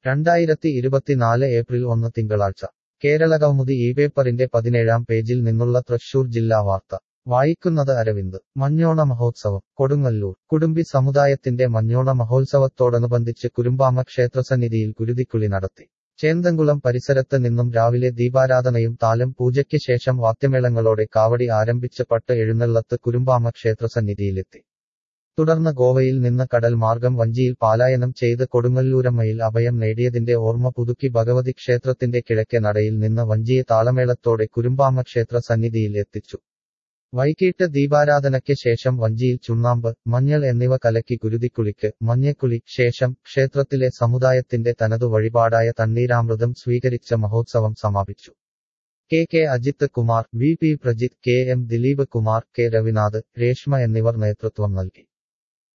രണ്ടായിരത്തി ഇരുപത്തിനാല് ഏപ്രിൽ ഒന്ന് തിങ്കളാഴ്ച കേരളകൗമുദി ഈ പേപ്പറിന്റെ പതിനേഴാം പേജിൽ നിന്നുള്ള തൃശൂർ ജില്ലാ വാർത്ത വായിക്കുന്നത് അരവിന്ദ് മഞ്ഞോണ മഹോത്സവം കൊടുങ്ങല്ലൂർ കുടുംബി സമുദായത്തിന്റെ മഞ്ഞോണ മഹോത്സവത്തോടനുബന്ധിച്ച് കുരുമ്പാമ ക്ഷേത്രസന്നിധിയിൽ കുരുതിക്കുളി നടത്തി ചേന്തങ്കുളം പരിസരത്ത് നിന്നും രാവിലെ ദീപാരാധനയും താലം പൂജയ്ക്ക് ശേഷം വാദ്യമേളങ്ങളോടെ കാവടി ആരംഭിച്ച പട്ട് എഴുന്നള്ളത്ത് കുരുമ്പാമ ക്ഷേത്രസന്നിധിയിലെത്തി തുടർന്ന് ഗോവയിൽ നിന്ന് കടൽ മാർഗം വഞ്ചിയിൽ പാലായനം ചെയ്ത് കൊടുങ്ങല്ലൂരമ്മയിൽ അഭയം നേടിയതിന്റെ ഓർമ്മ പുതുക്കി ഭഗവതി ക്ഷേത്രത്തിന്റെ കിഴക്കേ നടയിൽ നിന്ന് വഞ്ചിയെ താളമേളത്തോടെ കുരുമ്പാമ ക്ഷേത്ര സന്നിധിയിൽ എത്തിച്ചു വൈകിട്ട് ദീപാരാധനയ്ക്ക് ശേഷം വഞ്ചിയിൽ ചുണ്ണാമ്പ് മഞ്ഞൾ എന്നിവ കലക്കി കുരുതിക്കുളിക്ക് മഞ്ഞക്കുളി ശേഷം ക്ഷേത്രത്തിലെ സമുദായത്തിന്റെ തനതു വഴിപാടായ തണ്ണീരാമൃതം സ്വീകരിച്ച മഹോത്സവം സമാപിച്ചു K K Ajith Kumar V P Prajith K M Dileep Kumar K Ravinath Reshma എന്നിവർ നേതൃത്വം നൽകി